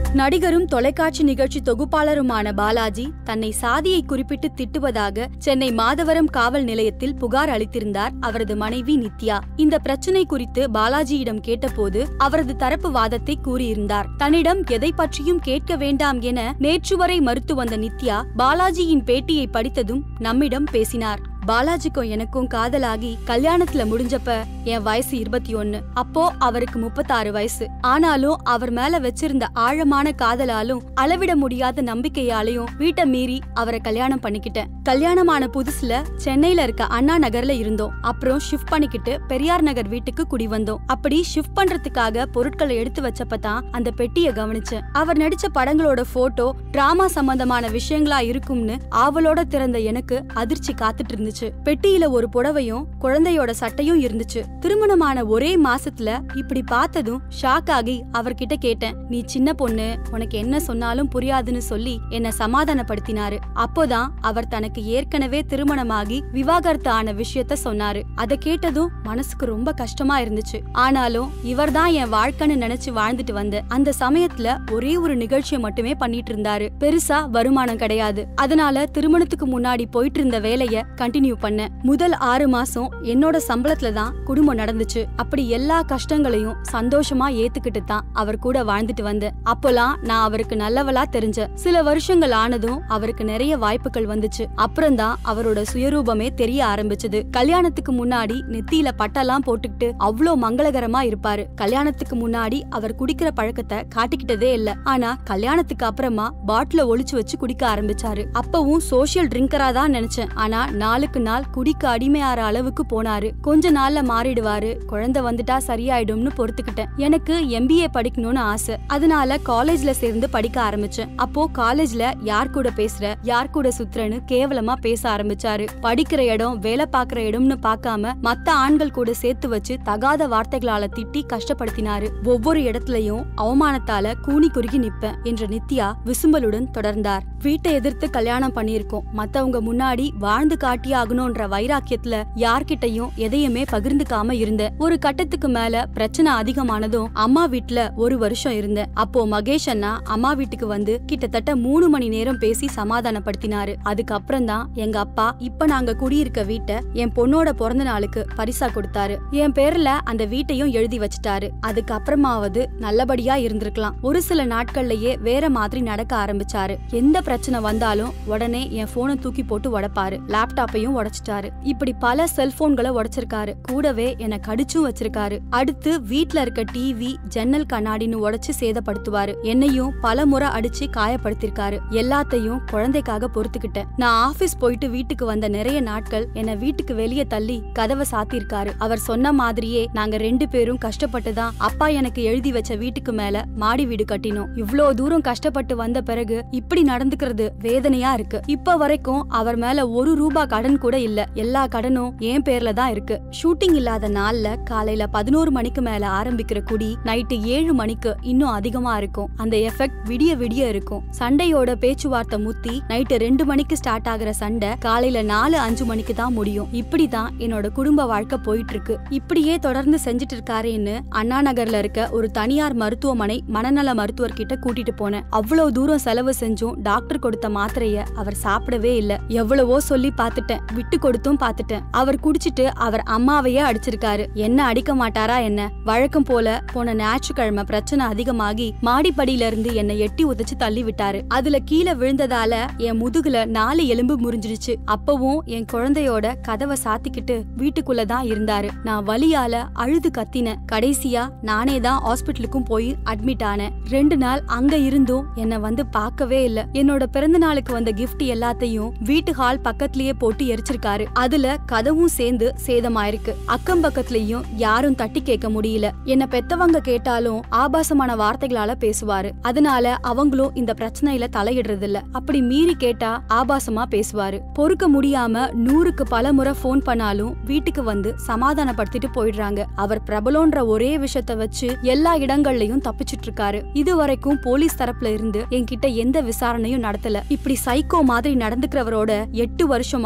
நடிகரும் தொலைக்காட்சி நிகழ்ச்சி தொகுப்பாளருமான பாலாஜி தன்னை சாதியை குறிப்பிட்டு திட்டுவதாக சென்னை மாதவரம் காவல் நிலையத்தில் புகார் அளித்திருந்தார் அவரது மனைவி நித்யா இந்த பிரச்சனை குறித்து பாலாஜியிடம் கேட்டபோது அவரது தரப்பு வாதத்தை கூறியிருந்தார் தன்னிடம் எதை பற்றியும் கேட்க வேண்டாம் என நேற்று வரை மறுத்து வந்த நித்யா பாலாஜியின் பேட்டியை படித்ததும் நம்மிடம் பேசினார் பாலாஜிக்கும் எனக்கும் காதலாகி கல்யாணத்துல முடிஞ்சப்ப என் வயசு இருபத்தி ஒன்னு அப்போ அவருக்கு முப்பத்தாறு வயசு ஆனாலும் அவர் மேல வச்சிருந்த ஆழமான காதலாலும் அளவிட முடியாத நம்பிக்கையாலையும் வீட்டை மீறி அவரை கல்யாணம் பண்ணிக்கிட்டேன் கல்யாணமான புதுசுல சென்னையில இருக்க அண்ணா நகர்ல இருந்தோம் அப்புறம் ஷிஃப்ட் பண்ணிக்கிட்டு பெரியார் நகர் வீட்டுக்கு குடி வந்தோம் அப்படி ஷிஃப்ட் பண்றதுக்காக பொருட்களை எடுத்து வச்சப்ப தான் அந்த பெட்டியை கவனிச்சேன் அவர் நடிச்ச படங்களோட போட்டோ டிராமா சம்பந்தமான விஷயங்களா இருக்கும்னு ஆவலோட திறந்த எனக்கு அதிர்ச்சி காத்துட்டு இருந்துச்சு பெட்டியில ஒரு புடவையும் குழந்தையோட சட்டையும் இருந்துச்சு திருமணமான ஒரே மாசத்துல இப்படி பார்த்ததும் ஷாக் ஆகி அவர்கிட்ட கேட்டேன் நீ சின்ன பொண்ணு உனக்கு என்ன சொன்னாலும் புரியாதுன்னு சொல்லி என்ன சமாதானப்படுத்தினாரு அப்போதான் அவர் தனக்கு ஏற்கனவே திருமணமாகி விவாகரத்து ஆன விஷயத்த சொன்னாரு அதை கேட்டதும் மனசுக்கு ரொம்ப கஷ்டமா இருந்துச்சு ஆனாலும் இவர்தான் என் வாழ்க்கைன்னு நினைச்சு வாழ்ந்துட்டு வந்தேன் அந்த சமயத்துல ஒரே ஒரு நிகழ்ச்சியை மட்டுமே பண்ணிட்டு இருந்தாரு பெருசா வருமானம் கிடையாது அதனால திருமணத்துக்கு முன்னாடி போயிட்டு இருந்த வேலைய கண்டினியூ பண்ணேன் முதல் ஆறு மாசம் என்னோட சம்பளத்துல தான் குடும்பம் நடந்துச்சு அப்படி எல்லா கஷ்டங்களையும் சந்தோஷமா ஏத்துக்கிட்டு தான் அவர் கூட வாழ்ந்துட்டு வந்தேன் அப்போலாம் நான் அவருக்கு நல்லவளா தெரிஞ்சேன் சில வருஷங்கள் ஆனதும் அவருக்கு நிறைய வாய்ப்புகள் வந்துச்சு அப்புறம்தான் அவரோட சுயரூபமே தெரிய ஆரம்பிச்சது கல்யாணத்துக்கு முன்னாடி நெத்தியில பட்டெல்லாம் போட்டுக்கிட்டு அவ்ளோ மங்களகரமா இருப்பாரு கல்யாணத்துக்கு முன்னாடி அவர் குடிக்கிற பழக்கத்தை காட்டிக்கிட்டதே இல்ல ஆனா கல்யாணத்துக்கு அப்புறமா பாட்டில ஒளிச்சு வச்சு குடிக்க ஆரம்பிச்சாரு அப்பவும் சோஷியல் ட்ரிங்கரா தான் நினைச்சேன் ஆனா நாளுக்கு நாள் குடிக்க அடிமையாற அளவுக்கு போனாரு கொஞ்ச நாள்ல மாறிடுவாரு குழந்தை வந்துட்டா சரியாயிடும்னு பொறுத்துக்கிட்டேன் எனக்கு எம்பிஏ படிக்கணும்னு ஆசை அதனால காலேஜ்ல சேர்ந்து படிக்க ஆரம்பிச்சேன் அப்போ காலேஜ்ல யார் கூட பேசுற யார் கூட சுத்துறன்னு கேவலமா பேச ஆரம்பிச்சாரு படிக்கிற இடம் வேலை பாக்குற இடம்னு பார்க்காம மத்த ஆண்கள் கூட சேர்த்து வச்சு தகாத வார்த்தைகளால திட்டி கஷ்டப்படுத்தினாரு ஒவ்வொரு இடத்துலயும் அவமானத்தால கூனி குறுகி நிப்பேன் என்ற நித்யா விசும்பலுடன் தொடர்ந்தார் வீட்டை எதிர்த்து கல்யாணம் பண்ணியிருக்கோம் மத்தவங்க முன்னாடி வாழ்ந்து காட்டி ஆகணும்ன்ற வைராக்கியத்துல யார்கிட்டயும் எதையுமே பகிர்ந்துக்காம இருந்தேன் ஒரு கட்டத்துக்கு மேல பிரச்சனை அதிகமானதும் அம்மா வீட்ல ஒரு வருஷம் இருந்தேன் அப்போ மகேஷ் அண்ணா அம்மா வீட்டுக்கு வந்து கிட்டத்தட்ட மூணு மணி நேரம் பேசி சமாதானப்படுத்தினாரு அதுக்கப்புறம் தான் எங்க அப்பா இப்ப நாங்க குடியிருக்க வீட்டை என் பொண்ணோட பிறந்த நாளுக்கு பரிசா கொடுத்தாரு என் பேர்ல அந்த வீட்டையும் எழுதி வச்சுட்டாரு அதுக்கப்புறமாவது நல்லபடியா இருந்திருக்கலாம் ஒரு சில நாட்கள்லயே வேற மாதிரி நடக்க ஆரம்பிச்சாரு எந்த பிரச்சனை வந்தாலும் உடனே என் போனை தூக்கி போட்டு உடைப்பாரு லேப்டாப்பையும் உடைச்சிட்டாரு இப்படி பல செல்போன்களை உடைச்சிருக்காரு கூடவே என்னை கடிச்சும் வச்சிருக்காரு அடுத்து வீட்ல இருக்க டிவி ஜன்னல் கண்ணாடின்னு உடைச்சு சேதப்படுத்துவாரு என்னையும் பல முறை அடிச்சு காயப்படுத்திருக்காரு எல்லாத்தையும் குழந்தைக்காக பொறுத்துக்கிட்டேன் நான் ஆபீஸ் போயிட்டு வீட்டுக்கு வந்த நிறைய நாட்கள் என்ன வீட்டுக்கு வெளியே தள்ளி கதவை சாத்திருக்காரு அவர் சொன்ன மாதிரியே நாங்க ரெண்டு பேரும் கஷ்டப்பட்டு தான் அப்பா எனக்கு எழுதி வச்ச வீட்டுக்கு மேல மாடி வீடு கட்டினோம் இவ்ளோ தூரம் கஷ்டப்பட்டு வந்த பிறகு இப்படி நடந்துக்கிறது வேதனையா இருக்கு இப்ப வரைக்கும் அவர் மேல ஒரு ரூபா கடன் கூட இல்ல எல்லா கடனும் என் பேர்ல தான் இருக்கு ஷூட்டிங் இல்லாத நாள்ல காலையில பதினோரு மணிக்கு மேல ஆரம்பிக்கிற குடி நைட்டு ஏழு மணிக்கு இன்னும் அதிகமா இருக்கும் அந்த எஃபெக்ட் விடிய விடிய இருக்கும் சண்டையோட பேச்சுவார்த்தை முத்தி நைட்டு ரெண்டு மணிக்கு ஸ்டார்ட் ஆகுற சண்டை காலையில நாலு அஞ்சு மணிக்கு தான் முடியும் இப்படிதான் என்னோட குடும்ப வாழ்க்கை போயிட்டு இருக்கு இப்படியே தொடர்ந்து செஞ்சுட்டு இருக்காரேன்னு அண்ணா நகர்ல இருக்க ஒரு தனியார் மருத்துவமனை மனநல மருத்துவர் கிட்ட கூட்டிட்டு போனேன் அவ்வளவு தூரம் செலவு செஞ்சும் டாக்டர் கொடுத்த மாத்திரைய அவர் சாப்பிடவே இல்ல எவ்வளவோ சொல்லி பார்த்துட்டேன் விட்டு கொடுத்தும் பார்த்துட்டேன் அவர் குடிச்சிட்டு அவர் அம்மாவையே அடிச்சிருக்காரு என்ன அடிக்க மாட்டாரா என்ன வழக்கம் போல போன ஞாயிற்றுக்கிழமை பிரச்சனை அதிகமாகி மாடிப்படியில இருந்து என்னை எட்டி உதைச்சு தள்ளி விட்டாரு அதுல கீழே விழுந்ததால என் முதுகுல நாலு எலும்பு முறிஞ்சிடுச்சு அப்பவும் என் குழந்தையோட கதவை சாத்திக்கிட்டு வீட்டுக்குள்ள தான் இருந்தாரு நான் வலியால அழுது கத்தினேன் கடைசியா நானே தான் ஹாஸ்பிட்டலுக்கும் போய் அட்மிட் ஆனேன் ரெண்டு நாள் அங்க இருந்தும் என்ன வந்து பார்க்கவே இல்ல என்னோட பிறந்த நாளுக்கு வந்த gift எல்லாத்தையும் வீட்டு ஹால் பக்கத்துலயே போட்டு எரிச்சிருக்காரு அதுல கதவும் சேர்ந்து சேதமாயிருக்கு அக்கம் பக்கத்துலயும் யாரும் தட்டி கேட்க முடியல என்ன பெத்தவங்க கேட்டாலும் ஆபாசமான வார்த்தைகளால பேசுவாரு அதனால அவங்களும் இந்த பிரச்சனையில தலையிடுறது இல்ல அப்படி மீறி கேட்டா ஆபாசமா பேசுவாரு பொறுக்க முடியாம நூறுக்கு பல முறை ஃபோன் பண்ணாலும் வீட்டுக்கு வந்து சமாதானப்படுத்திட்டு போயிடுறாங்க அவர் பிரபலம்ன்ற ஒரே விஷயத்த வச்சு எல்லா இடங்கள்லயும் தப்பிச்சிட்டு இருக்காரு இது வரைக்கும் போலீஸ் தரப்புல இருந்து என்கிட்ட எந்த விசாரணையும் நடத்தல இப்படி சைக்கோ மாதிரி நடந்துக்கிறவரோட எட்டு வருஷமா குடும்ப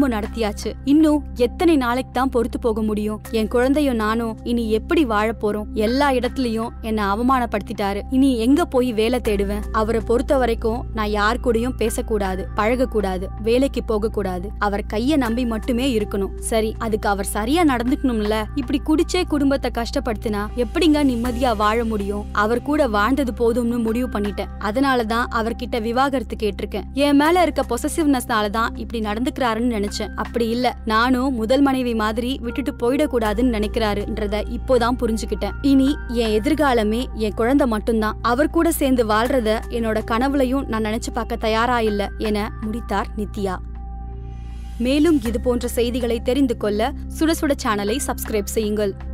குடும்பம் நடத்தியாச்சு இன்னும் எத்தனை நாளைக்கு தான் பொறுத்து போக முடியும் என் குழந்தையும் நானும் இனி எப்படி வாழப் போறோம் எல்லா இடத்துலயும் என்ன அவமானப்படுத்திட்டாரு இனி எங்க போய் வேலை தேடுவேன் அவரை பொறுத்த வரைக்கும் நான் யார் கூடயும் பேசக்கூடாது பழகக்கூடாது வேலைக்கு போக கூடாது அவர் கைய நம்பி மட்டுமே இருக்கணும் சரி அதுக்கு அவர் சரியா நடந்துக்கணும்ல இப்படி குடிச்சே குடும்பத்தை கஷ்டப்படுத்தினா எப்படிங்க நிம்மதியா வாழ முடியும் அவர் கூட வாழ்ந்தது போதும்னு முடிவு பண்ணிட்டேன் அதனாலதான் அவர்கிட்ட விவாகரத்து கேட்டிருக்கேன் என் மேல இருக்க பொசசிவ்னஸ்னால தான் இப்படி நடந்துக்கிறாருன்னு நினைச்சேன் அப்படி இல்ல நானும் முதல் மனைவி மாதிரி விட்டுட்டு போயிடக்கூடாதுன்னு நினைக்கிறாருன்றத இப்போதான் புரிஞ்சுக்கிட்டேன் இனி என் எதிர்காலமே என் குழந்தை மட்டும்தான் அவர் கூட சேர்ந்து வாழ்றத என்னோட கனவுலையும் நான் நினைச்சு பார்க்க தயாரா இல்ல என முடித்தார் நித்யா மேலும் இது போன்ற செய்திகளை தெரிந்து கொள்ள சுட சுட சேனலை சப்ஸ்கிரைப் செய்யுங்கள்